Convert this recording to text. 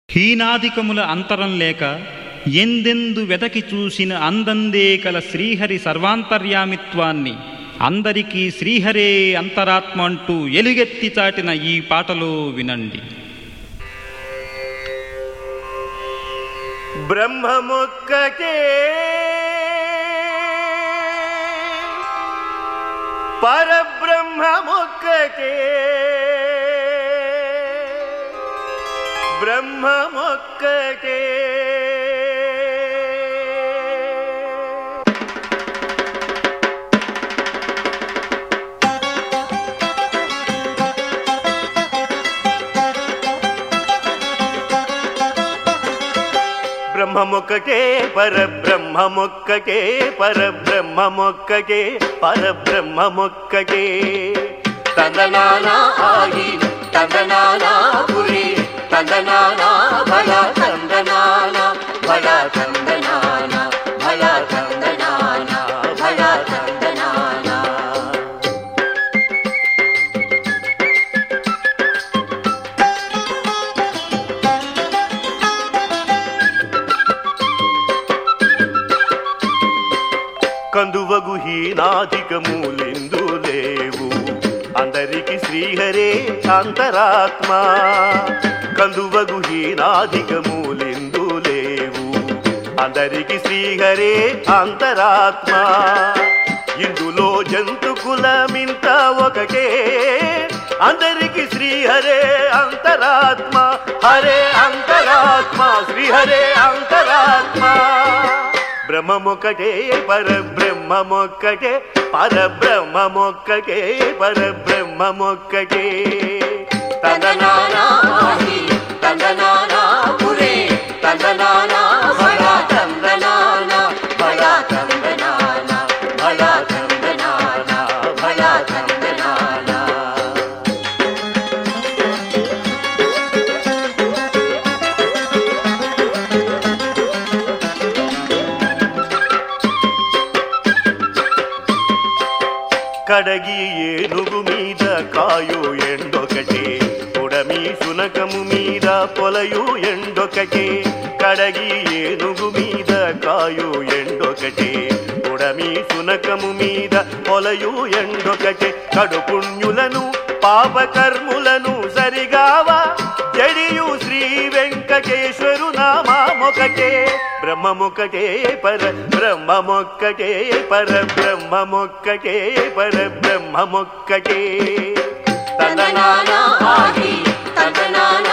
హీనాధికముల అంతరం లేక ఎందెందు వెతకి చూసిన అందందే కల శ్రీహరి సర్వాంతర్యామిత్వాన్ని అందరికీ శ్రీహరే అంతరాత్మ అంటూ ఎలుగెత్తి చాటిన ఈ పాటలో వినండి బ్రహ్మముక్కటే పరబ్రహ్మముక్కటే బ్రహ్మముక్కటే బ్రహ్మమొక్కటే పరబ్రహ్మమొక్కటే పరబ్రహ్మమొక్కటే పరబ్రహ్మమొక్కటే తందనానా ఆగి తందనానా పురి తందనానా భళ తందనానా భళ తందనానా భళ తందనానా భళ తందనానా కందువగు హీనాధికములెందు లేవు అందరికి శ్రీహరే అంతరాత్మ కందువగు హీనాధికములెందు లేవు అందరికి శ్రీహరే అంతరాత్మ ఇందులో జంతు కులమింత ఒకటే అందరికి శ్రీహరే అంతరాత్మ హరే అంతరాత్మ శ్రీహరే అంతరాత్మ బ్రహ్మమొక్కటే పరబ్రహ్మమొక్కటే పరబ్రహ్మమొక్కటే పరబ్రహ్మమొక్కటే తందనానా తందనానా పురే తందనానా భళ తందనానా భళ తందనానా భళ తందనానా భళ తందనానా కడగి ఏనుగు మీద కాయు ఎండొకటే ఉడమి సునకము మీద పొలయు ఎండొకటే కడగి ఏనుగు మీద కాయు ఎండొకటే ఉడమి సునకము మీద పొలయు ఎండొకటే కడుపుణ్యులను పాపకర్ములను సరిగావా జడియు శ్రీ వెంకటేశ్వరు నామామొకటే బ్రహ్మమొక్కటే పర బ్రహ్మమొక్కటే పర బ్రహ్మమొక్కటే పర బ్రహ్మమొక్కటే తందనానా ఆగి తందనానా